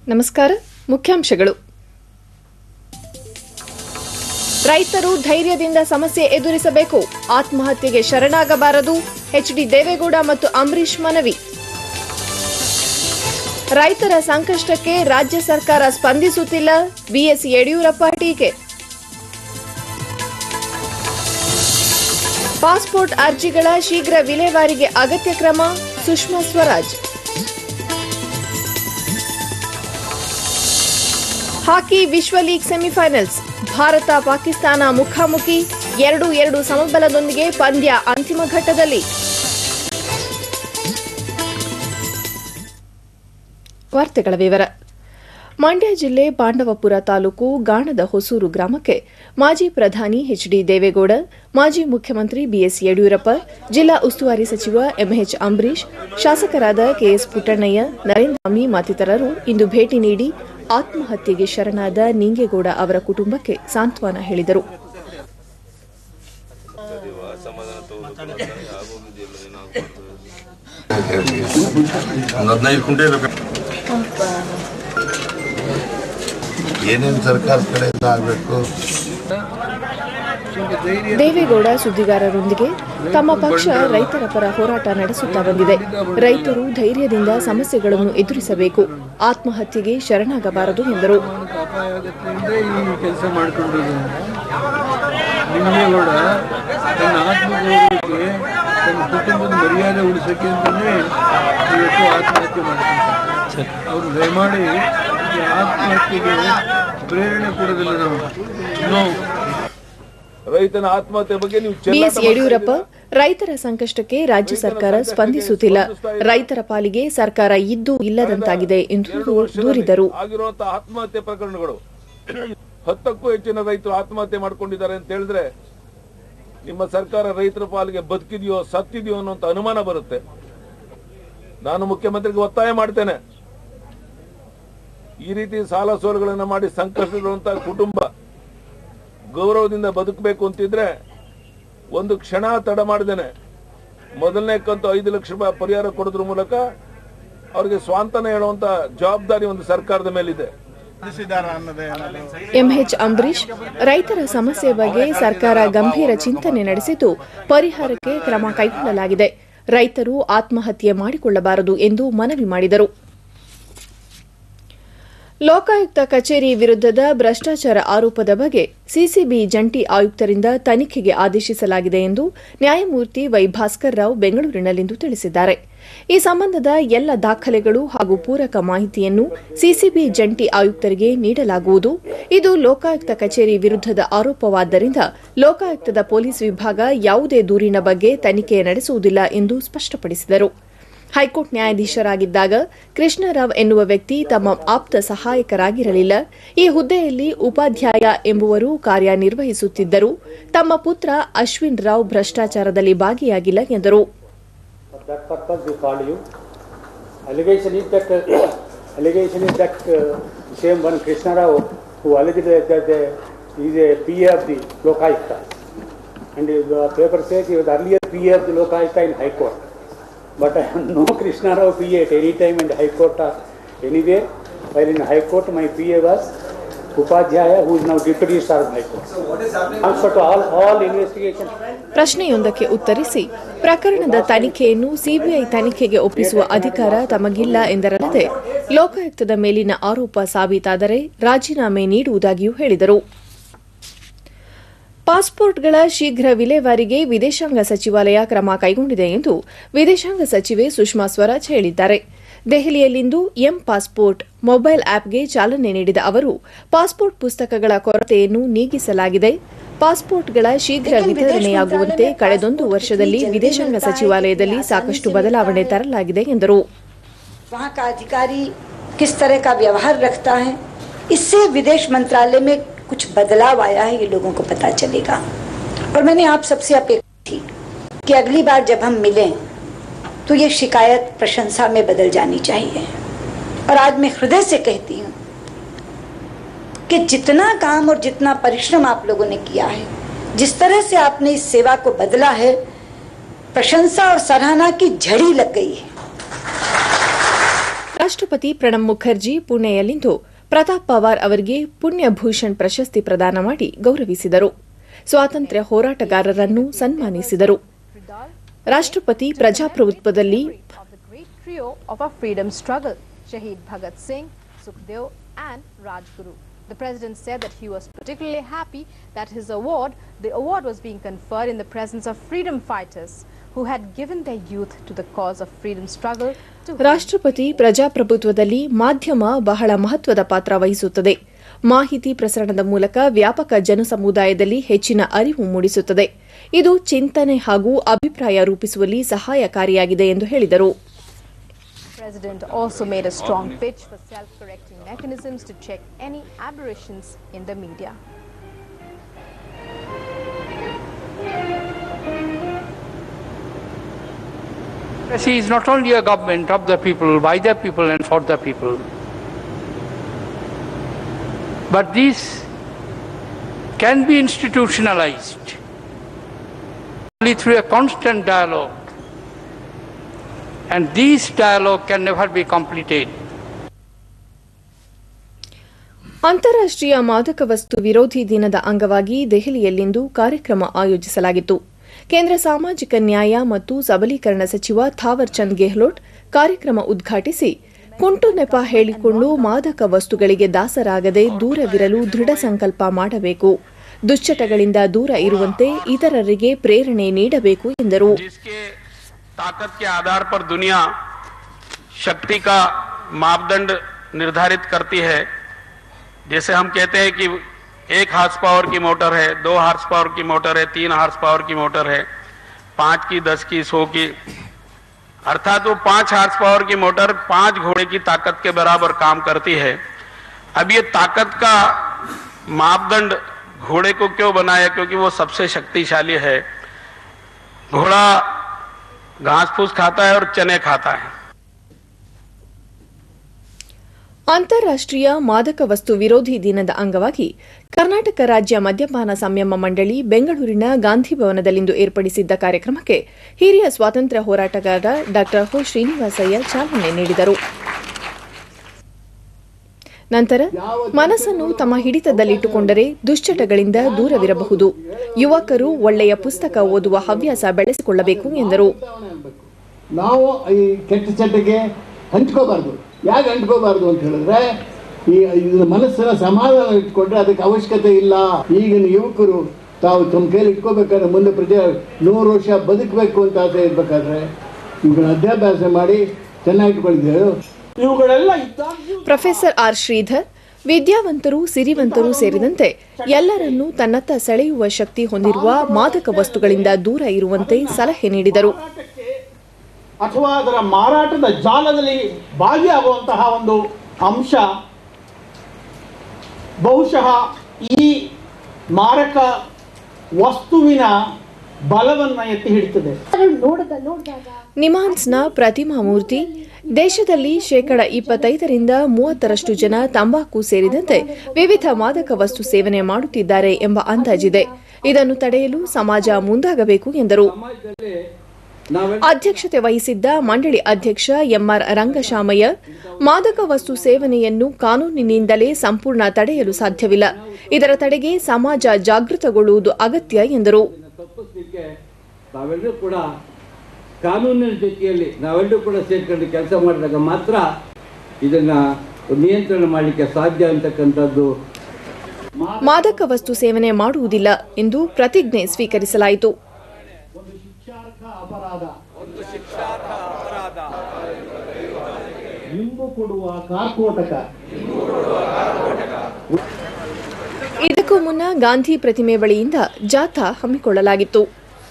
ನಮಸ್ಕಾರ ಮುಖ್ಯಾಂಶಗಳು ರೈತರು ಧೈರ್ಯದಿಂದ ಸಮಸ್ಯೆ ಎದುರಿಸಬೇಕು ಆತ್ಮಹತ್ಯೆಗೆ ಶರಣಾಗಬಾರದು ಎಚ್ಡಿ ದೇವೇಗೌಡ ಮತ್ತು ಅಂಬರೀಶ್ ಮನವಿ ರೈತರ ಸಂಕಷ್ಟಕ್ಕೆ ರಾಜ್ಯ ಸರ್ಕಾರ ಸ್ಪಂದಿಸುತ್ತಿಲ್ಲ ಬಿಎಸ್ ಯಡಿಯೂರಪ್ಪ ಟೀಕೆ ಪಾಸ್ಪೋರ್ಟ್ ಅರ್ಜಿಗಳ ಶೀಘ್ರ ವಿಲೇವಾರಿಗೆ ಅಗತ್ಯ ಕ್ರಮ ಸುಷ್ಮಾ ಸ್ವರಾಜ್ ಹಾಕಿ ವಿಶ್ವ ಲೀಗ್ ಸೆಮಿಫೈನಲ್ಸ್ ಭಾರತ ಪಾಕಿಸ್ತಾನ ಮುಖಾಮುಖಿ ಎರಡು ಎರಡು ಸಮಬಲದೊಂದಿಗೆ ಪಂದ್ಯ ಅಂತಿಮ ಘಟ್ಟದಲ್ಲಿ ವಾರ್ತೆಗಳ ವಿವರ ಮಂಡ್ಯ ಜಿಲ್ಲೆ ಪಾಂಡವಪುರ ತಾಲೂಕು ಗಾಣದ ಹೊಸೂರು ಗ್ರಾಮಕ್ಕೆ ಮಾಜಿ ಪ್ರಧಾನಿ ಎಚ್ಡಿ ದೇವೇಗೌಡ ಮಾಜಿ ಮುಖ್ಯಮಂತ್ರಿ ಬಿಎಸ್ ಯಡಿಯೂರಪ್ಪ ಜಿಲ್ಲಾ ಉಸ್ತುವಾರಿ ಸಚಿವ ಎಂಎಚ್ ಅಂಬರೀಶ್ ಶಾಸಕರಾದ ಕೆಎಸ್ ಪುಟ್ಟಣ್ಣಯ್ಯ ನರೇಂದ್ರ ಸ್ವಾಮಿ ಮತ್ತಿತರರು ಇಂದು ಭೇಟಿ ನೀಡಿ ಆತ್ಮಹತ್ಯೆಗೆ ಶರಣಾದ ನಿಂಗೇಗೌಡ ಅವರ ಕುಟುಂಬಕ್ಕೆ ಸಾಂತ್ವನ ಹೇಳಿದರು ಒಂದು ಹದಿನೈದು ಕುಂಟೆ ಬೇಕು ಏನೇನು ಸರ್ಕಾರ ಕಡೆಯಿಂದ ಆಗಬೇಕು ದೇವೇಗೌಡ ಸುದ್ದಿಗಾರರೊಂದಿಗೆ ತಮ್ಮ ಪಕ್ಷ ರೈತರ ಪರ ಹೋರಾಟ ನಡೆಸುತ್ತಾ ಬಂದಿದೆ ರೈತರು ಧೈರ್ಯದಿಂದ ಸಮಸ್ಯೆಗಳನ್ನು ಎದುರಿಸಬೇಕು ಆತ್ಮಹತ್ಯೆಗೆ ಶರಣಾಗಬಾರದು ಎಂದರು ಜೀವನಕ್ಕೆ ಅಪಾಯ ಆಗುತ್ತೆ ಅಂದ್ರೆ ಈ ಕೆಲಸ ಮಾಡ್ಕೊಂಡಿದ್ದೀನಿ ನಿಮ್ಮೇಗೌಡ ತನ್ನ ಆತ್ಮಗೌರವಕ್ಕೆ ತನ್ನ ಕುಟುಂಬದ ಮರ್ಯಾದೆ ಉಳಿಸೋಕೆ ಅಂತಲೇ ಇವತ್ತು ಆತ್ಮಹತ್ಯೆ ಮಾಡ್ತಾರೆ ಅವ್ರು ದಯಮಾಡಿ ಈ ಆತ್ಮಹತ್ಯೆಗೆ ಪ್ರೇರಣೆ ಕೊಡೋದಿಲ್ಲ ನಾವು ನಾವು ರೈತನ ಆತ್ಮಹತ್ಯೆ ಬಗ್ಗೆ ನೀವು ಚೆಲ್ಲಾಟ ಬಿಎಸ್ ಯಡಿಯೂರಪ್ಪ ರೈತರ ಸಂಕಷ್ಟಕ್ಕೆ ರಾಜ್ಯ ಸರ್ಕಾರ ಸ್ಪಂದಿಸುತ್ತಿಲ್ಲ ರೈತರ ಪಾಲಿಗೆ ಸರ್ಕಾರ ಇದ್ದು ಇಲ್ಲದಂತಾಗಿದೆ ಎಂದು ದೂ- ದೂರಿದರು ಆಗಿರುವಂತಹ ಆತ್ಮಹತ್ಯೆ ಪ್ರಕರಣಗಳು ಹತ್ತಕ್ಕೂ ಹೆಚ್ಚಿನ ರೈತರು ಆತ್ಮಹತ್ಯೆ ಮಾಡ್ಕೊಂಡಿದ್ದಾರೆ ಅಂತ ಹೇಳಿದ್ರೆ ನಿಮ್ಮ ಸರ್ಕಾರ ರೈತರ ಪಾಲಿಗೆ ಬದುಕಿದೆಯೋ ಸತ್ತಿದೆಯೋ ಅನ್ನೋಂತ ಅನುಮಾನ ಬರುತ್ತೆ ನಾನು ಮುಖ್ಯಮಂತ್ರಿಗೆ ಒತ್ತಾಯ ಮಾಡ್ತೇನೆ ಈ ರೀತಿ ಸಾಲ ಸೋಲುಗಳನ್ನ ಮಾಡಿ ಸಂಕಷ್ಟಗಳಿರುವಂತಹ ಕುಟುಂಬ ಗೌರವದಿಂದ ಬದುಕಬೇಕು ಅಂತಿದ್ರೆ ಒಂದು ಕ್ಷಣ ತಡ ಮಾಡ್ದೇನೆ ಮೊದಲನೇ ಕಂತು ಐದು ಲಕ್ಷ ರೂಪಾಯಿ ಪರಿಹಾರ ಕೊಡೋದ್ರ ಮೂಲಕ ಅವ್ರಿಗೆ ಸ್ವಾಂತನ ಹೇಳುವಂತ ಜವಾಬ್ದಾರಿ ಒಂದು ಸರ್ಕಾರದ ಮೇಲಿದೆ ಎಂಎಚ್ ಅಂಬರೀಶ್ ರೈತರ ಸಮಸ್ಯೆ ಬಗ್ಗೆ ಸರ್ಕಾರ ಗಂಭೀರ ಚಿಂತನೆ ನಡೆಸಿದ್ದು ಪರಿಹಾರಕ್ಕೆ ಕ್ರಮ ಕೈಗೊಳ್ಳಲಾಗಿದೆ ರೈತರು ಆತ್ಮಹತ್ಯೆ ಮಾಡಿಕೊಳ್ಳಬಾರದು ಎಂದು ಮನವಿ ಮಾಡಿದರು ಲೋಕಾಯುಕ್ತ ಕಚೇರಿ ವಿರುದ್ಧದ ಭ್ರಷ್ಟಾಚಾರ ಆರೋಪದ ಬಗ್ಗೆ ಸಿಸಿಬಿ ಜಂಟಿ ಆಯುಕ್ತರಿಂದ ತನಿಖೆಗೆ ಆದೇಶಿಸಲಾಗಿದೆ ಎಂದು ನ್ಯಾಯಮೂರ್ತಿ ವೈ ಭಾಸ್ಕರ್ ರಾವ್ ಬೆಂಗಳೂರಿನಲ್ಲಿಂದು ತಿಳಿಸಿದ್ದಾರೆ ಈ ಸಂಬಂಧದ ಎಲ್ಲ ದಾಖಲೆಗಳು ಹಾಗೂ ಪೂರಕ ಮಾಹಿತಿಯನ್ನು ಸಿಸಿಬಿ ಜಂಟಿ ಆಯುಕ್ತರಿಗೆ ನೀಡಲಾಗುವುದು ಇದು ಲೋಕಾಯುಕ್ತ ಕಚೇರಿ ವಿರುದ್ಧದ ಆರೋಪವಾದ್ದರಿಂದ ಲೋಕಾಯುಕ್ತದ ಪೊಲೀಸ್ ವಿಭಾಗ ಯಾವುದೇ ದೂರಿನ ಬಗ್ಗೆ ತನಿಖೆ ನಡೆಸುವುದಿಲ್ಲ ಎಂದು ಸ್ಪಷ್ಟಪಡಿಸಿದರು ಹೈಕೋರ್ಟ್ ನ್ಯಾಯಾಧೀಶರಾಗಿದ್ದಾಗ ಕೃಷ್ಣರಾವ್ ಎನ್ನುವ ವ್ಯಕ್ತಿ ತಮ್ಮ ಆಪ್ತ ಸಹಾಯಕರಾಗಿರಲಿಲ್ಲ ಈ ಹುದ್ದೆಯಲ್ಲಿ ಉಪಾಧ್ಯಾಯ ಎಂಬುವರು ಕಾರ್ಯನಿರ್ವಹಿಸುತ್ತಿದ್ದರು ತಮ್ಮ ಪುತ್ರ ಅಶ್ವಿನ್ ರಾವ್ ಭ್ರಷ್ಟಾಚಾರದಲ್ಲಿ ಭಾಗಿಯಾಗಿಲ್ಲ ಎಂದರು For that purpose, we called you. Allegation is that, allegation is that uh, same one Krishna Rao who alleged that uh, he is a PA of the Lokayukta. And the paper says he was earlier PA of the Lokayukta in High Court. But I am no Krishna Rao PA at any time in the High Court or anywhere. While in High Court, my PA was Upadhyaya, who is now Deputy Star of High Court. Also to all, all investigation. ಪ್ರಶ್ನೆಯೊಂದಕ್ಕೆ ಉತ್ತರಿಸಿ ಪ್ರಕರಣದ ತನಿಖೆಯನ್ನು CBI ತನಿಖೆಗೆ ಒಪ್ಪಿಸುವ ಅಧಿಕಾರ ತಮಗಿಲ್ಲ ಎಂದರಲ್ಲದೆ ಲೋಕಾಯುಕ್ತದ ಮೇಲಿನ ಆರೋಪ ಸಾಬೀತಾದರೆ ರಾಜೀನಾಮೆ ನೀಡುವುದಾಗಿಯೂ ಹೇಳಿದರು ಪಾಸ್ಪೋರ್ಟ್ಗಳ ಶೀಘ್ರ ವಿಲೇವಾರಿಗೆ ವಿದೇಶಾಂಗ ಸಚಿವಾಲಯ ಕ್ರಮ ಕೈಗೊಂಡಿದೆ ಎಂದು ವಿದೇಶಾಂಗ ಸಚಿವೆ ಸುಷ್ಮಾ ಸ್ವರಾಜ್ ಹೇಳಿದ್ದಾರೆ ದೆಹಲಿಯಲ್ಲಿಂದು ಎಂ ಪಾಸ್ಪೋರ್ಟ್ ಮೊಬೈಲ್ ಆಪ್ಗೆ ಚಾಲನೆ ನೀಡಿದ ಅವರು ಪಾಸ್ಪೋರ್ಟ್ ಪುಸ್ತಕಗಳ ಕೊರತೆಯನ್ನು ನೀಗಿಸಲಾಗಿದೆ ಪಾಸ್ಪೋರ್ಟ್ಗಳ ಶೀಘ್ರ ವಿತರಣೆಯಾಗುವಂತೆ ಕಳೆದೊಂದು ವರ್ಷದಲ್ಲಿ ವಿದೇಶಾಂಗ ಸಚಿವಾಲಯದಲ್ಲಿ ಸಾಕಷ್ಟು ಬದಲಾವಣೆ ತರಲಾಗಿದೆ ಎಂದರು वहाँ का अधिकारी किस तरह का व्यवहार रखता है इससे विदेश मंत्रालय में कुछ बदलाव आया है ये लोगों को पता चलेगा और मैंने आप सबसे अपेक्षा थी कि अगली बार जब हम मिलें तो ये शिकायत प्रशंसा में बदल जानी चाहिए और आज मैं हृदय से कहती हूँ कि जितना काम और जितना परिश्रम आप लोगों ने किया है जिस तरह से आपने इस सेवा को बदला है प्रशंसा और सराहना की झड़ी लग गई है ರಾಷ್ಟ್ರಪತಿ ಪ್ರಣಬ್ ಮುಖರ್ಜಿ ಪುಣೆಯಲ್ಲಿಂದು ಪ್ರತಾಪ್ ಪವಾರ್ ಅವರಿಗೆ ಪುಣ್ಯಭೂಷಣ್ ಪ್ರಶಸ್ತಿ ಪ್ರದಾನ ಮಾಡಿ ಗೌರವಿಸಿದರು ಸ್ವಾತಂತ್ರ್ಯ ಹೋರಾಟಗಾರರನ್ನು ಸನ್ಮಾನಿಸಿದರು ರಾಷ್ಟ್ರಪತಿ ಪ್ರಜಾಪ್ರಭುತ್ವದಲ್ಲಿ of the great trio of our freedom struggle, Shahid Bhagat Singh, Sukhdev and Rajguru. The president said that he was particularly happy that his award, the award was being conferred in the presence of freedom fighters who had given their youth to the cause of freedom struggle to ರಾಷ್ಟ್ರಪತಿ ಪ್ರಜಾಪ್ರಭುತ್ವದಲ್ಲಿ ಮಾಧ್ಯಮ ಬಹಳ ಮಹತ್ವದ ಪಾತ್ರ ವಹಿಸುತ್ತದೆ ಮಾಹಿತಿ ಪ್ರಸರಣದ ಮೂಲಕ ವ್ಯಾಪಕ ಜನಸಮುದಾಯದಲ್ಲಿ ಹೆಚ್ಚಿನ ಅರಿವು ಮೂಡಿಸುತ್ತದೆ ಇದು ಚಿಂತನೆ ಹಾಗೂ ಅಭಿಪ್ರಾಯ ರೂಪಿಸುವಲ್ಲಿ ಸಹಾಯಕಾರಿಯಾಗಿದೆ ಎಂದು ಹೇಳಿದರು The president also made a strong pitch for self-correcting mechanisms to check any aberrations in the media. Democracy is not only a government of the people, by the people, and for the people. But this can be institutionalized only through a constant dialogue. And this dialogue can never be completed ಅಂತಾರಾಷ್ಟ್ರೀಯ ಮಾದಕ ವಸ್ತು ವಿರೋಧಿ ದಿನದ ಅಂಗವಾಗಿ ದೆಹಲಿಯಲ್ಲಿಂದು ಕಾರ್ಯಕ್ರಮ ಆಯೋಜಿಸಲಾಗಿತ್ತು ಕೇಂದ್ರ ಸಾಮಾಜಿಕ ನ್ಯಾಯ ಮತ್ತು ಸಬಲೀಕರಣ ಸಚಿವ ಥಾವರ್ ಚಂದ್ ಗೆಹ್ಲೋಟ್ ಕಾರ್ಯಕ್ರಮ ಉದ್ಘಾಟಿಸಿ ಕುಂಟು ನೆಪ ಹೇಳಿಕೊಂಡು ಮಾದಕ ವಸ್ತುಗಳಿಗೆ ದಾಸರಾಗದೆ ದೂರವಿರಲು ದೃಢ ಸಂಕಲ್ಪ ಮಾಡಬೇಕು ದುಶ್ಚಟಗಳಿಂದ ದೂರ ಇರುವಂತೆ ಇತರರಿಗೆ ಪ್ರೇರಣೆ ನೀಡಬೇಕು ಎಂದರು जिसके ताकत के आधार पर दुनिया शक्ति का मापदंड निर्धारित करती है जैसे हम कहते हैं कि एक हार्स पावर की मोटर है दो हार्स पावर की मोटर है तीन हार्स पावर की मोटर है पांच की दस की सौ की अर्थात वो पांच हार्स पावर की मोटर पांच घोड़े की ताकत के बराबर काम करती है अब ये ताकत का मापदंड घोड़े को क्यों बनाया क्योंकि वो सबसे शक्तिशाली है घोड़ा घास फूस खाता है और चने खाता है ಅಂತಾರಾಷ್ಟ್ರೀಯ ಮಾದಕ ವಸ್ತು ವಿರೋಧಿ ದಿನದ ಅಂಗವಾಗಿ ಕರ್ನಾಟಕ ರಾಜ್ಯ ಮದ್ಯಪಾನ ಸಂಯಮ ಮಂಡಳಿ ಬೆಂಗಳೂರಿನ ಗಾಂಧಿ ಭವನದಲ್ಲಿಂದು ಏರ್ಪಡಿಸಿದ್ದ ಕಾರ್ಯಕ್ರಮಕ್ಕೆ ಹಿರಿಯ ಸ್ವಾತಂತ್ರ್ಯ ಹೋರಾಟಗಾರ ಡಾ ಹೊ ಶ್ರೀನಿವಾಸಯ್ಯ ಚಾಲನೆ ನೀಡಿದರು ನಂತರ ಮನಸ್ಸನ್ನು ತಮ್ಮ ಹಿಡಿತದಲ್ಲಿಟ್ಟುಕೊಂಡರೆ ದುಶ್ಚಟಗಳಿಂದ ದೂರವಿರಬಹುದು ಯುವಕರು ಒಳ್ಳೆಯ ಪುಸ್ತಕ ಓದುವ ಹವ್ಯಾಸ ಬೆಳೆಸಿಕೊಳ್ಳಬೇಕು ಎಂದರು ನಾವು ಈ ಕೆಟ್ಟ ಚಟಕ್ಕೆ ಹಂಚ್ಕೋಬಾರ್ದು ಯಾಕೆ ಹಂಚ್ಕೋಬಾರ್ದು ಅಂತ ಹೇಳಿದ್ರೆ ಈ ಇದು ಮನಸ್ಸನ್ನ ಸಮಾಧಾನ ಇಟ್ಕೊಂಡ್ರೆ ಅದಕ್ಕೆ ಅವಶ್ಯಕತೆ ಇಲ್ಲ ಈಗಿನ ಯುವಕರು ತಾವು ತಮ್ಮ ಕೈಲಿ ಇಟ್ಕೋಬೇಕಾದ್ರೆ ಮುಂದೆ ಪ್ರಜೆ ನೂರು ವರ್ಷ ಬದುಕಬೇಕು ಅಂತ ಆಸೆ ಇರ್ಬೇಕಾದ್ರೆ ಇವುಗಳ ಅಧ್ಯಾಭ್ಯಾಸ ಮಾಡಿ ಚೆನ್ನಾಗಿ ಇಟ್ಕೊಂಡಿದ್ದೇವೆ ಇವುಗಳೆಲ್ಲ ಇದ್ದಾಗ್ಯೂ ಪ್ರೊಫೆಸರ್ ಆರ್ ಶ್ರೀಧರ್ ವಿದ್ಯಾವಂತರು ಸಿರಿವಂತರು ಸೇರಿದಂತೆ ಎಲ್ಲರನ್ನೂ ತನ್ನತ್ತ ಸೆಳೆಯುವ ಶಕ್ತಿ ಹೊಂದಿರುವ ಮಾದಕ ವಸ್ತುಗಳಿಂದ ದೂರ ಇರುವಂತೆ ಸಲಹೆ ನೀಡಿದರು ಮಾರಾಟಕ್ಕೆ ಅಥವಾ ಅದರ ಮಾರಾಟದ ಜಾಲದಲ್ಲಿ ಭಾಗಿಯಾಗುವಂತಹ ಒಂದು ಅಂಶ ಬಹುಶಃ ಈ ಮಾರಕ ವಸ್ತುವಿನ ಬಲವನ್ನು ಎತ್ತಿ ಹಿಡಿತದೆ ನಿಮಾನ್ಸ್ನ ಪ್ರತಿಮಾ ಮೂರ್ತಿ ದೇಶದಲ್ಲಿ ಶೇಕಡ ಇಪ್ಪತ್ತೈದರಿಂದ ಮೂವತ್ತರಷ್ಟು ಜನ ತಂಬಾಕು ಸೇರಿದಂತೆ ವಿವಿಧ ಮಾದಕ ವಸ್ತು ಸೇವನೆ ಮಾಡುತ್ತಿದ್ದಾರೆ ಎಂಬ ಅಂದಾಜಿದೆ ಇದನ್ನು ತಡೆಯಲು ಸಮಾಜ ಮುಂದಾಗಬೇಕು ಎಂದರು ಅಧ್ಯಕ್ಷತೆ ವಹಿಸಿದ್ದ ಮಂಡಳಿ ಅಧ್ಯಕ್ಷ ಎಂಆರ್ ರಂಗಶಾಮಯ್ಯ ಮಾದಕ ವಸ್ತು ಸೇವನೆಯನ್ನು ಕಾನೂನಿನಿಂದಲೇ ಸಂಪೂರ್ಣ ತಡೆಯಲು ಸಾಧ್ಯವಿಲ್ಲ ಇದರ ತಡೆಗೆ ಸಮಾಜ ಜಾಗೃತಗೊಳ್ಳುವುದು ಅಗತ್ಯ ಎಂದರು ತಪ್ಪಿಸ್ಲಿಕ್ಕೆ ನಾವೆಲ್ಲರೂ ಕೂಡ ಕಾನೂನಿನ ಜೊತೆಯಲ್ಲಿ ನಾವೆಲ್ಲರೂ ಕೂಡ ಸೇರ್ಕೊಂಡು ಕೆಲಸ ಮಾಡಿದಾಗ ಮಾತ್ರ ಇದನ್ನ ನಿಯಂತ್ರಣ ಮಾಡಲಿಕ್ಕೆ ಸಾಧ್ಯ ಅಂತಕ್ಕಂಥದ್ದು ಮಾದಕ ವಸ್ತು ಸೇವನೆ ಮಾಡುವುದಿಲ್ಲ ಎಂದು ಪ್ರತಿಜ್ಞೆ ಸ್ವೀಕರಿಸಲಾಯಿತು ಅಪರಾಧ ಇಂಬು ಕೊಡುವ ಕಾರ್ಕೋಟಕ ಇದಕ್ಕೂ ಮುನ್ನ ಗಾಂಧಿ ಪ್ರತಿಮೆ ಬಳಿಯಿಂದ ಜಾಥಾ ಹಮ್ಮಿಕೊಳ್ಳಲಾಗಿತ್ತು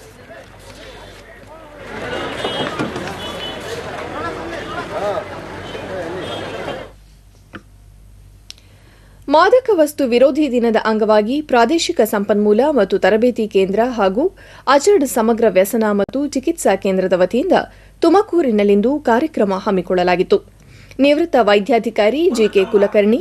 ಮಾದಕ ವಸ್ತು ವಿರೋಧಿ ದಿನದ ಅಂಗವಾಗಿ ಪ್ರಾದೇಶಿಕ ಸಂಪನ್ಮೂಲ ಮತ್ತು ತರಬೇತಿ ಕೇಂದ್ರ ಹಾಗೂ ಅಜಡ್ ಸಮಗ್ರ ವ್ಯಸನ ಮತ್ತು ಚಿಕಿತ್ಸಾ ಕೇಂದ್ರದ ವತಿಯಿಂದ ತುಮಕೂರಿನಲ್ಲಿಂದು ಕಾರ್ಯಕ್ರಮ ಹಮ್ಮಿಕೊಳ್ಳಲಾಗಿತ್ತು ನಿವೃತ್ತ ವೈದ್ಯಾಧಿಕಾರಿ ಜಿಕೆ ಕುಲಕರ್ಣಿ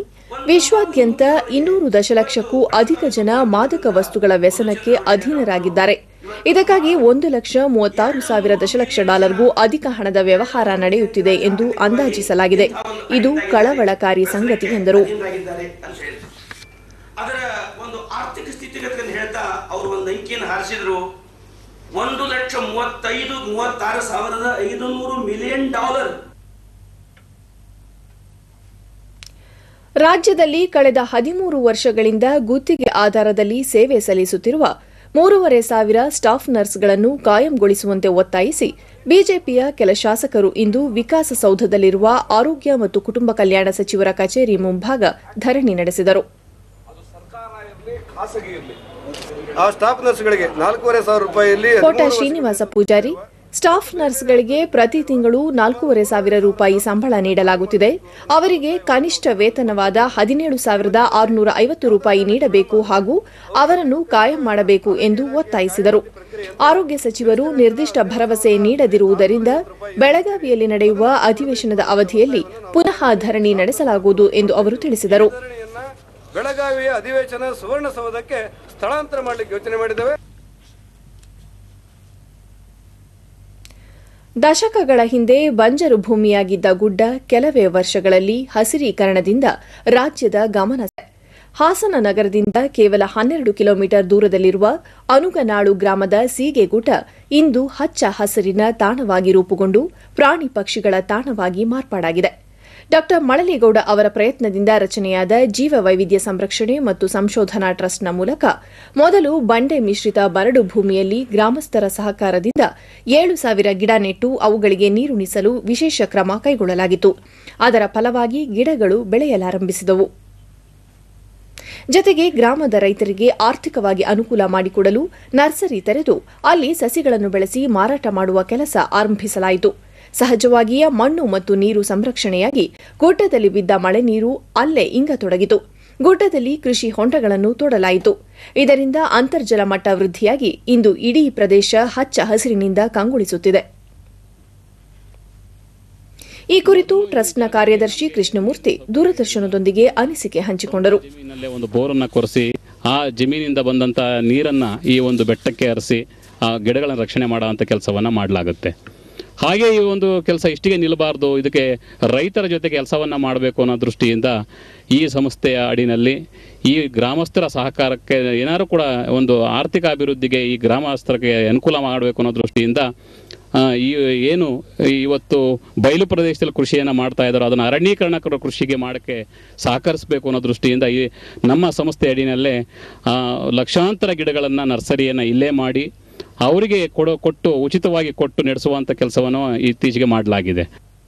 ವಿಶ್ವಾದ್ಯಂತ ಇನ್ನೂರು ದಶಲಕ್ಷಕ್ಕೂ ಅಧಿಕ ಜನ ಮಾದಕ ವಸ್ತುಗಳ ವ್ಯಸನಕ್ಕೆ ಅಧೀನರಾಗಿದ್ದಾರೆ ಇದಕ್ಕಾಗಿ ಒಂದು ಲಕ್ಷ ಮೂವತ್ತಾರು ಸಾವಿರ ದಶಲಕ್ಷ ಡಾಲರ್ಗೂ ಅಧಿಕ ಹಣದ ವ್ಯವಹಾರ ನಡೆಯುತ್ತಿದೆ ಎಂದು ಅಂದಾಜಿಸಲಾಗಿದೆ ಇದು ಕಳವಳಕಾರಿ ಸಂಗತಿ ಎಂದರು ಆಗಿದ್ದಾರೆ ಅಂತ ಹೇಳಿದ್ರು ಅದರ ಒಂದು ಆರ್ಥಿಕ ಸ್ಥಿತಿಗತಿಯನ್ನು ಹೇಳ್ತಾ ಅವರು ಒಂದು ಅಂಕಿಯನ್ನು ಹಾರಿಸಿದ್ರು ಒಂದು ಲಕ್ಷ ಮೂವತ್ತೈದು ಮೂವತ್ತಾರು ಸಾವಿರದ ಐದು ನೂರು ಮಿಲಿಯನ್ ಡಾಲರ್ ರಾಜ್ಯದಲ್ಲಿ ಕಳೆದ ಹದಿಮೂರು ವರ್ಷಗಳಿಂದ ಗುತ್ತಿಗೆ ಆಧಾರದಲ್ಲಿ ಸೇವೆ ಸಲ್ಲಿಸುತ್ತಿರುವ ಮೂರುವರೆ ಸಾವಿರ ಸ್ಟಾಫ್ ನರ್ಸ್ಗಳನ್ನು ಕಾಯಂಗೊಳಿಸುವಂತೆ ಒತ್ತಾಯಿಸಿ ಬಿಜೆಪಿಯ ಕೆಲ ಶಾಸಕರು ಇಂದು ವಿಕಾಸಸೌಧದಲ್ಲಿರುವ ಆರೋಗ್ಯ ಮತ್ತು ಕುಟುಂಬ ಕಲ್ಯಾಣ ಸಚಿವರ ಕಚೇರಿ ಮುಂಭಾಗ ಧರಣಿ ನಡೆಸಿದರು ಆ ಸ್ಟಾಫ್ ನರ್ಸ್ಗಳಿಗೆ ನಾಲ್ಕೂವರೆ ಸಾವಿರ ರೂಪಾಯಿಯಲ್ಲಿ ಕೋಟ ಶ್ರೀನಿವಾಸ ಪೂಜಾರಿ ಸ್ಟಾಫ್ ನರ್ಸ್ಗಳಿಗೆ ಪ್ರತಿ ತಿಂಗಳು ನಾಲ್ಕೂವರೆ ಸಾವಿರ ರೂಪಾಯಿ ಸಂಬಳ ನೀಡಲಾಗುತ್ತಿದೆ ಅವರಿಗೆ ಕನಿಷ್ಠ ವೇತನವಾದ ಹದಿನೇಳು ಸಾವಿರದ ಆರುನೂರ ಐವತ್ತು ರೂಪಾಯಿ ನೀಡಬೇಕು ಹಾಗೂ ಅವರನ್ನು ಕಾಯಂ ಮಾಡಬೇಕು ಎಂದು ಒತ್ತಾಯಿಸಿದರು ಆರೋಗ್ಯ ಸಚಿವರು ನಿರ್ದಿಷ್ಟ ಭರವಸೆ ನೀಡದಿರುವುದರಿಂದ ಬೆಳಗಾವಿಯಲ್ಲಿ ನಡೆಯುವ ಅಧಿವೇಶನದ ಅವಧಿಯಲ್ಲಿ ಪುನಃ ಧರಣಿ ನಡೆಸಲಾಗುವುದು ಎಂದು ಅವರು ತಿಳಿಸಿದರು ಬೆಳಗಾವಿಯ ಅಧಿವೇಶನ ಸುವರ್ಣಸೌಧಕ್ಕೆ ಸ್ಥಳಾಂತರ ಮಾಡಲಿಕ್ಕೆ ಯೋಚನೆ ಮಾಡಿದ್ದೇವೆ ದಶಕಗಳ ಹಿಂದೆ ಬಂಜರು ಭೂಮಿಯಾಗಿದ್ದ ಗುಡ್ಡ ಕೆಲವೇ ವರ್ಷಗಳಲ್ಲಿ ಹಸಿರೀಕರಣದಿಂದ ರಾಜ್ಯದ ಗಮನ ಸೆ- ಹಾಸನ ನಗರದಿಂದ ಕೇವಲ ಹನ್ನೆರಡು ಕಿಲೋಮೀಟರ್ ದೂರದಲ್ಲಿರುವ ಅನುಗನಾಳು ಗ್ರಾಮದ ಸೀಗೆಗುಡ್ಡ ಇಂದು ಹಚ್ಚ ಹಸಿರಿನ ತಾಣವಾಗಿ ರೂಪುಗೊಂಡು ಪ್ರಾಣಿ ಪಕ್ಷಿಗಳ ತಾಣವಾಗಿ ಮಾರ್ಪಾಡಾಗಿದೆ ಡಾ ಮಳಲೇಗೌಡ ಅವರ ಪ್ರಯತ್ನದಿಂದ ರಚನೆಯಾದ ಜೀವ ವೈವಿಧ್ಯ ಸಂರಕ್ಷಣೆ ಮತ್ತು ಸಂಶೋಧನಾ ಟ್ರಸ್ಟ್ನ ಮೂಲಕ ಮೊದಲು ಬಂಡೆ ಮಿಶ್ರಿತ ಬರಡು ಭೂಮಿಯಲ್ಲಿ ಗ್ರಾಮಸ್ಥರ ಸಹಕಾರದಿಂದ ಏಳು ಸಾವಿರ ಗಿಡ ನೆಟ್ಟು ಅವುಗಳಿಗೆ ನೀರುಣಿಸಲು ವಿಶೇಷ ಕ್ರಮ ಕೈಗೊಳ್ಳಲಾಗಿತ್ತು ಅದರ ಫಲವಾಗಿ ಗಿಡಗಳು ಬೆಳೆಯಲಾರಂಭಿಸಿದವು ಜತೆಗೆ ಗ್ರಾಮದ ರೈತರಿಗೆ ಆರ್ಥಿಕವಾಗಿ ಅನುಕೂಲ ಮಾಡಿಕೊಡಲು ನರ್ಸರಿ ತೆರೆದು ಅಲ್ಲಿ ಸಸಿಗಳನ್ನು ಬೆಳೆಸಿ ಮಾರಾಟ ಮಾಡುವ ಕೆಲಸ ಆರಂಭಿಸಲಾಯಿತು ಸಹಜವಾಗಿಯೇ ಮಣ್ಣು ಮತ್ತು ನೀರು ಸಂರಕ್ಷಣೆಯಾಗಿ ಗುಡ್ಡದಲ್ಲಿ ಬಿದ್ದ ಮಳೆ ನೀರು ಅಲ್ಲೇ ಇಂಗತೊಡಗಿತು ಗುಡ್ಡದಲ್ಲಿ ಕೃಷಿ ಹೊಂಡಗಳನ್ನು ತೋಡಲಾಯಿತು ಇದರಿಂದ ಅಂತರ್ಜಲ ಮಟ್ಟ ವೃದ್ಧಿಯಾಗಿ ಇಂದು ಇಡೀ ಪ್ರದೇಶ ಹಚ್ಚ ಹಸಿರಿನಿಂದ ಕಂಗೊಳಿಸುತ್ತಿದೆ ಈ ಕುರಿತು ಟ್ರಸ್ಟ್ನ ಕಾರ್ಯದರ್ಶಿ ಕೃಷ್ಣಮೂರ್ತಿ ದೂರದರ್ಶನದೊಂದಿಗೆ ಅನಿಸಿಕೆ ಹಂಚಿಕೊಂಡರು ಜಮೀನಲ್ಲೇ ಒಂದು ಬೋರನ್ನು ಕೊರೆಸಿ ಆ ಜಮೀನಿಂದ ಬಂದಂಥ ನೀರನ್ನು ಈ ಒಂದು ಬೆಟ್ಟಕ್ಕೆ ಹರಿಸಿ ಆ ಗಿಡಗಳನ್ನು ರಕ್ಷಣೆ ಮಾಡುವಂಥ ಕೆಲಸವನ್ನು ಮಾಡಲಾಗುತ್ತೆ ಹಾಗೆ ಈ ಒಂದು ಕೆಲಸ ಇಷ್ಟಿಗೆ ನಿಲ್ಲಬಾರ್ದು ಇದಕ್ಕೆ ರೈತರ ಜೊತೆ ಕೆಲಸವನ್ನು ಮಾಡಬೇಕು ಅನ್ನೋ ದೃಷ್ಟಿಯಿಂದ ಈ ಸಂಸ್ಥೆಯ ಅಡಿನಲ್ಲಿ ಈ ಗ್ರಾಮಸ್ಥರ ಸಹಕಾರಕ್ಕೆ ಏನಾದರೂ ಕೂಡ ಒಂದು ಆರ್ಥಿಕ ಅಭಿವೃದ್ಧಿಗೆ ಈ ಗ್ರಾಮಸ್ಥರಿಗೆ ಅನುಕೂಲ ಮಾಡಬೇಕು ಅನ್ನೋ ದೃಷ್ಟಿಯಿಂದ ಆ, ಈ ಏನು ಇವತ್ತು ಬಯಲು ಪ್ರದೇಶದಲ್ಲಿ ಕೃಷಿಯನ್ನು ಮಾಡ್ತಾ ಇದ್ದಾರೋ ಅದನ್ನು ಅರಣ್ಯೀಕರಣ ಕೃ- ಕೃಷಿಗೆ ಮಾಡೋಕ್ಕೆ ಸಹಕರಿಸಬೇಕು ಅನ್ನೋ ದೃಷ್ಟಿಯಿಂದ ಈ ನಮ್ಮ ಸಂಸ್ಥೆ ಅಡಿನಲ್ಲೇ ಆ, ಲಕ್ಷಾಂತರ ಗಿಡಗಳನ್ನು ನರ್ಸರಿಯನ್ನು ಇಲ್ಲೇ ಮಾಡಿ ಅವರಿಗೆ ಕೊಡೋ ಕೊಟ್ಟು ಉಚಿತವಾಗಿ ಕೊಟ್ಟು ನಡೆಸುವಂಥ ಕೆಲಸವನ್ನು ಇತ್ತೀಚೆಗೆ ಮಾಡಲಾಗಿದೆ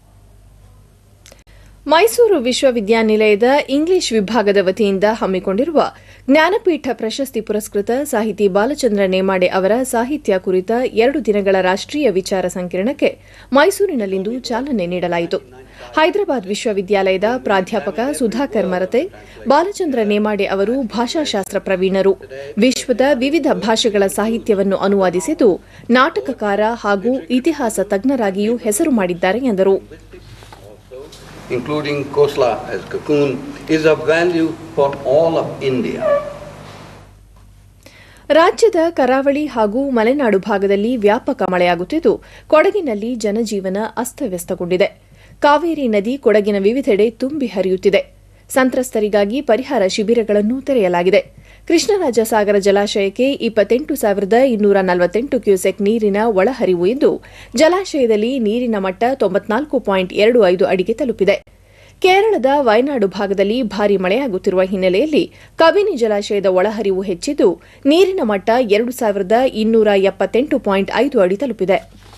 ಮೈಸೂರು ವಿಶ್ವವಿದ್ಯಾನಿಲಯದ ಇಂಗ್ಲಿಷ್ ವಿಭಾಗದ ವತಿಯಿಂದ ಹಮ್ಮಿಕೊಂಡಿರುವ ಜ್ಞಾನಪೀಠ ಪ್ರಶಸ್ತಿ ಪುರಸ್ಕೃತ ಸಾಹಿತಿ ಬಾಲಚಂದ್ರ ನೇಮಾಡೆ ಅವರ ಸಾಹಿತ್ಯ ಕುರಿತ ಎರಡು ದಿನಗಳ ರಾಷ್ಟ್ರೀಯ ವಿಚಾರ ಸಂಕಿರಣಕ್ಕೆ ಮೈಸೂರಿನಲ್ಲಿಂದು ಚಾಲನೆ ನೀಡಲಾಯಿತು ಹೈದರಾಬಾದ್ ವಿಶ್ವವಿದ್ಯಾಲಯದ ಪ್ರಾಧ್ಯಾಪಕ ಸುಧಾಕರ್ ಮರತೆ ಬಾಲಚಂದ್ರ ನೇಮಾಡೆ ಅವರು ಭಾಷಾಶಾಸ್ತ್ರ ಪ್ರವೀಣರು ವಿಶ್ವದ ವಿವಿಧ ಭಾಷೆಗಳ ಸಾಹಿತ್ಯವನ್ನು ಅನುವಾದಿಸಿದ್ದು ನಾಟಕಕಾರ ಹಾಗೂ ಇತಿಹಾಸ ತಜ್ಞರಾಗಿಯೂ ಹೆಸರು ಮಾಡಿದ್ದಾರೆ ಎಂದರು including Khosla as cocoon, is of value for all of India. ರಾಜ್ಯದ ಕರಾವಳಿ ಹಾಗೂ ಮಲೆನಾಡು ಭಾಗದಲ್ಲಿ ವ್ಯಾಪಕ ಮಳೆಯಾಗುತ್ತಿದ್ದು ಕೊಡಗಿನಲ್ಲಿ ಜನಜೀವನ ಅಸ್ತವ್ಯಸ್ತಗೊಂಡಿದೆ ಕಾವೇರಿ ನದಿ ಕೊಡಗಿನ ವಿವಿಧೆಡೆ ತುಂಬಿ ಹರಿಯುತ್ತಿದೆ ಸಂತ್ರಸ್ತರಿಗಾಗಿ ಪರಿಹಾರ ಶಿಬಿರಗಳನ್ನು ತೆರೆಯಲಾಗಿದೆ ಕೃಷ್ಣರಾಜ ಸಾಗರ ಜಲಾಶಯಕ್ಕೆ ಇಪ್ಪತ್ತೆಂಟು ಸಾವಿರದ ಇನ್ನೂರ ನಲವತ್ತೆಂಟು ಕ್ಯೂಸೆಕ್ ನೀರಿನ ಒಳಹರಿವು ಇದ್ದು ಜಲಾಶಯದಲ್ಲಿ ನೀರಿನ ಮಟ್ಟ ತೊಂಬತ್ನಾಲ್ಕು ಪಾಯಿಂಟ್ ಎರಡು ಐದು ಅಡಿಗೆ ತಲುಪಿದೆ ಕೇರಳದ ವಯನಾಡು ಭಾಗದಲ್ಲಿ ಭಾರೀ ಮಳೆಯಾಗುತ್ತಿರುವ ಹಿನ್ನೆಲೆಯಲ್ಲಿ ಕಬಿನಿ ಜಲಾಶಯದ ಒಳಹರಿವು ಹೆಚ್ಚಿದ್ದು ನೀರಿನ ಮಟ್ಟ ಎರಡು ಸಾವಿರದ ಇನ್ನೂರ ಎಪ್ಪತ್ತೆಂಟು ಪಾಯಿಂಟ್ ಐದು ಅಡಿ ತಲುಪಿದೆ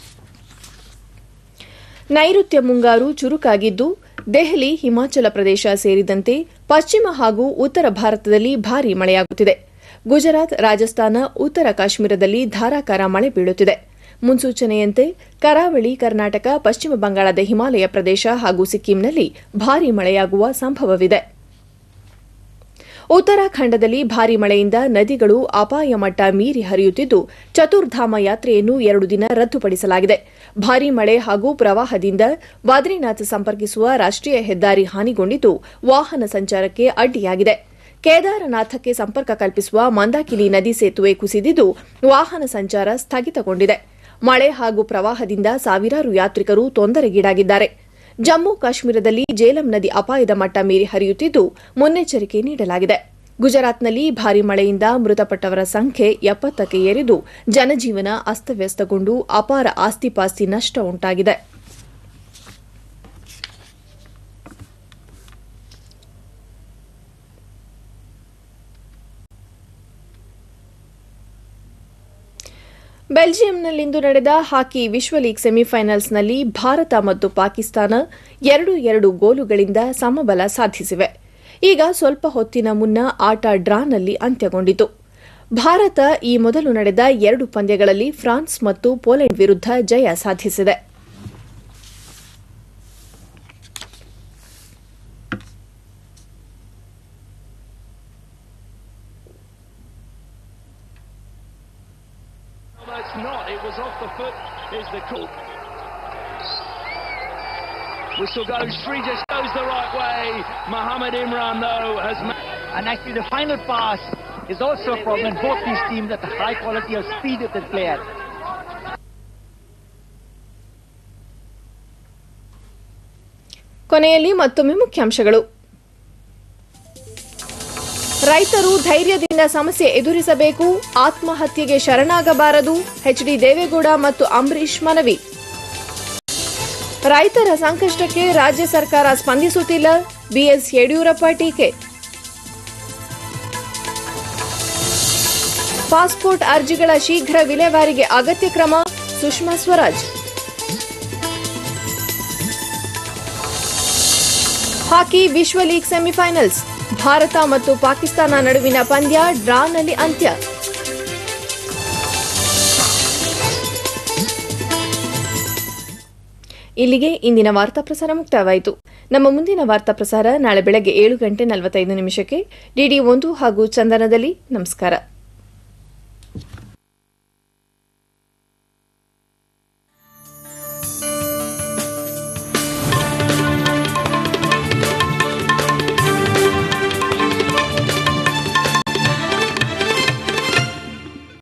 ನೈಋತ್ಯ ಮುಂಗಾರು ಚುರುಕಾಗಿದ್ದು ದೆಹಲಿ ಹಿಮಾಚಲ ಪ್ರದೇಶ ಸೇರಿದಂತೆ ಪಶ್ಚಿಮ ಹಾಗೂ ಉತ್ತರ ಭಾರತದಲ್ಲಿ ಭಾರೀ ಮಳೆಯಾಗುತ್ತಿದೆ ಗುಜರಾತ್ ರಾಜಸ್ಥಾನ ಉತ್ತರ ಕಾಶ್ಮೀರದಲ್ಲಿ ಧಾರಾಕಾರ ಮಳೆ ಬೀಳುತ್ತಿದೆ ಮುನ್ಸೂಚನೆಯಂತೆ ಕರಾವಳಿ ಕರ್ನಾಟಕ ಪಶ್ಚಿಮ ಬಂಗಾಳದ ಹಿಮಾಲಯ ಪ್ರದೇಶ ಹಾಗೂ ಸಿಕ್ಕಿಂನಲ್ಲಿ ಭಾರೀ ಮಳೆಯಾಗುವ ಸಂಭವವಿದೆ ಉತ್ತರಾಖಂಡದಲ್ಲಿ ಭಾರೀ ಮಳೆಯಿಂದ ನದಿಗಳು ಅಪಾಯ ಮಟ್ಟ ಮೀರಿ ಹರಿಯುತ್ತಿದ್ದು ಚತುರ್ಧಾಮ ಯಾತ್ರೆಯನ್ನು ಎರಡು ದಿನ ರದ್ದುಪಡಿಸಲಾಗಿದೆ ಭಾರೀ ಮಳೆ ಹಾಗೂ ಪ್ರವಾಹದಿಂದ ಬದ್ರಿನಾಥ್ ಸಂಪರ್ಕಿಸುವ ರಾಷ್ಟ್ರೀಯ ಹೆದ್ದಾರಿ ಹಾನಿಗೊಂಡಿದ್ದು ವಾಹನ ಸಂಚಾರಕ್ಕೆ ಅಡ್ಡಿಯಾಗಿದೆ ಕೇದಾರನಾಥಕ್ಕೆ ಸಂಪರ್ಕ ಕಲ್ಪಿಸುವ ಮಂದಾಕಿನಿ ನದಿ ಸೇತುವೆ ಕುಸಿದಿದ್ದು ವಾಹನ ಸಂಚಾರ ಸ್ಥಗಿತಗೊಂಡಿದೆ ಮಳೆ ಹಾಗೂ ಪ್ರವಾಹದಿಂದ ಸಾವಿರಾರು ಯಾತ್ರಿಕರು ತೊಂದರೆಗೀಡಾಗಿದ್ದಾರೆ ಜಮ್ಮು ಕಾಶ್ಮೀರದಲ್ಲಿ ಜೇಲಂ ನದಿ ಅಪಾಯದ ಮಟ್ಟ ಮೀರಿ ಹರಿಯುತ್ತಿದ್ದು ಮುನ್ನೆಚ್ಚರಿಕೆ ನೀಡಲಾಗಿದೆ ಗುಜರಾತ್ನಲ್ಲಿ ಭಾರೀ ಮಳೆಯಿಂದ ಮೃತಪಟ್ಟವರ ಸಂಖ್ಯೆ ಎಪ್ಪತ್ತಕ್ಕೆ ಏರಿದು ಜನಜೀವನ ಅಸ್ತವ್ಯಸ್ತಗೊಂಡು ಅಪಾರ ಆಸ್ತಿಪಾಸ್ತಿ ನಷ್ಟ ಉಂಟಾಗಿದೆ ಬೆಲ್ಜಿಯಂನಲ್ಲಿಂದು ನಡೆದ ಹಾಕಿ ವಿಶ್ವ ಲೀಗ್ ಸೆಮಿಫೈನಲ್ಸ್ನಲ್ಲಿ ಭಾರತ ಮತ್ತು ಪಾಕಿಸ್ತಾನ ಎರಡು ಎರಡು ಗೋಲುಗಳಿಂದ ಸಮಬಲ ಸಾಧಿಸಿವೆ ಈಗ ಸ್ವಲ್ಪ ಹೊತ್ತಿನ ಮುನ್ನ ಆಟ ಡ್ರಾನಲ್ಲಿ ಅಂತ್ಯಗೊಂಡಿತು ಭಾರತ ಈ ಮೊದಲು ನಡೆದ ಎರಡು ಪಂದ್ಯಗಳಲ್ಲಿ ಫ್ರಾನ್ಸ್ ಮತ್ತು ಪೋಲೆಂಡ್ ವಿರುದ್ಧ ಜಯ ಸಾಧಿಸಿದೆ No, it's not. It was off the foot. Is the call. Whistle goes. Sreejas goes the right way. Mohammed Imran, though, has. And actually, the final pass is also a problem. Both these teams at the high quality of speed that they play at. ಕೊನೆಯಲ್ಲಿ ಮತ್ತೊಮ್ಮೆ ಮುಖ್ಯಾಂಶಗಳು ರೈತರು ಧೈರ್ಯದಿಂದ ಸಮಸ್ಯೆ ಎದುರಿಸಬೇಕು ಆತ್ಮಹತ್ಯೆಗೆ ಶರಣಾಗಬಾರದು HD Deve Gowda ಮತ್ತು ಅಂಬರೀಶ್ ಮನವಿ ರೈತರ ಸಂಕಷ್ಟಕ್ಕೆ ರಾಜ್ಯ ಸರ್ಕಾರ ಸ್ಪಂದಿಸುತ್ತಿಲ್ಲ ಬಿಎಸ್ ಯಡಿಯೂರಪ್ಪ ಟೀಕೆ ಪಾಸ್ಪೋರ್ಟ್ ಅರ್ಜಿಗಳ ಶೀಘ್ರ ವಿಲೇವಾರಿಗೆ ಅಗತ್ಯ ಕ್ರಮ ಸುಷ್ಮಾ ಸ್ವರಾಜ್ ಹಾಕಿ ವಿಶ್ವ ಲೀಗ್ ಸೆಮಿಫೈನಲ್ಸ್ ಭಾರತ ಮತ್ತು ಪಾಕಿಸ್ತಾನ ನಡುವಿನ ಪಂದ್ಯ ಡ್ರಾನಲ್ಲಿ ಅಂತ್ಯ ಇಲ್ಲಿಗೆ ಇಂದಿನ ವಾರ್ತಾ ಪ್ರಸಾರ ಮುಕ್ತಾಯವಾಯಿತು ನಮ್ಮ ಮುಂದಿನ ವಾರ್ತಾ ಪ್ರಸಾರ ನಾಳೆ ಬೆಳಗ್ಗೆ ಏಳು ಗಂಟೆ ನಲವತ್ತೈದು ನಿಮಿಷಕ್ಕೆ ಡಿಡಿ ಒಂದು ಹಾಗೂ ಚಂದನದಲ್ಲಿ ನಮಸ್ಕಾರ